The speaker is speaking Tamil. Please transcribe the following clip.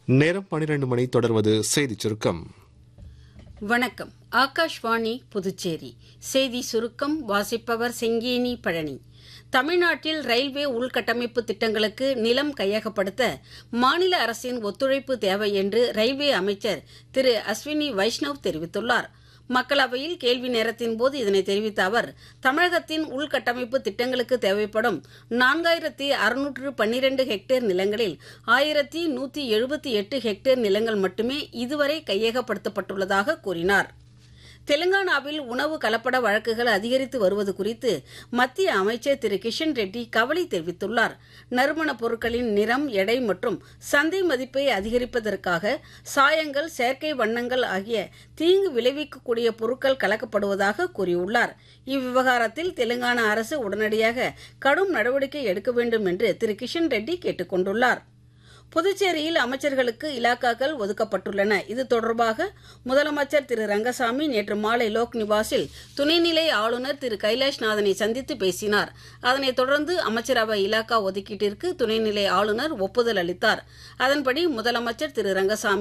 நேரம் பனிரெண்டு மணி தொடர்வது செய்திச் சுருக்கம் வணக்கம் ஆகாஷ்வாணி புதுச்சேரி செய்தி சுருக்கம் வாசிப்பவர் செங்கேனி பழனி தமிழ்நாட்டில் ரயில்வே உள்கட்டமைப்பு திட்டங்களுக்கு நிலம் கையகப்படுத்த மாநில அரசின் ஒத்துழைப்பு தேவை என்று ரயில்வே அமைச்சர் திரு அஸ்வினி வைஷ்ணவ் தெரிவித்துள்ளார் மக்களவையில் கேள்வி நேரத்தின் போது இதனை தெரிவித்த அவர் தமிழகத்தின் உள்கட்டமைப்பு திட்டங்களுக்கு தேவைப்படும் நான்காயிரத்தி அறுநூற்று பன்னிரண்டு ஹெக்டேர் நிலங்களில் ஆயிரத்தி நூற்றி எழுபத்தி எட்டு ஹெக்டேர் நிலங்கள் மட்டுமே இதுவரை கையகப்படுத்தப்பட்டுள்ளதாக கூறினார் தெலுங்கானாவில் உணவு கலப்பட வழக்குகள் அதிகரித்து வருவது குறித்து மத்திய அமைச்சர் திரு கிஷன் ரெட்டி கவலை தெரிவித்துள்ளார் நறுமணப் பொருட்களின் நிறம் எடை மற்றும் சந்தை மதிப்பை அதிகரிப்பதற்காக சாயங்கள் செயற்கை வண்ணங்கள் ஆகிய தீங்கு விளைவிக்கக்கூடிய பொருட்கள் கலக்கப்படுவதாக கூறியுள்ளார் இவ்விவகாரத்தில் தெலுங்கானா அரசு உடனடியாக கடும் நடவடிக்கை எடுக்க வேண்டும் என்று திரு கிஷன் ரெட்டி கேட்டுக் கொண்டுள்ளார் புதுச்சேரியில் அமைச்சர்களுக்கு இலாக்காக்கள் ஒதுக்கப்பட்டுள்ளன இது தொடர்பாக முதலமைச்சர் திரு ரங்கசாமி நேற்று மாலை லோக் நிவாசில் துணைநிலை ஆளுநர் திரு கைலாஷ்நாதனை சந்தித்து பேசினார் அதனைத் தொடர்ந்து அமைச்சரவை இலாக்கா ஒதுக்கீட்டிற்கு துணைநிலை ஆளுநர் ஒப்புதல் அளித்தார் அதன்படி முதலமைச்சர் திரு ரங்கசாமி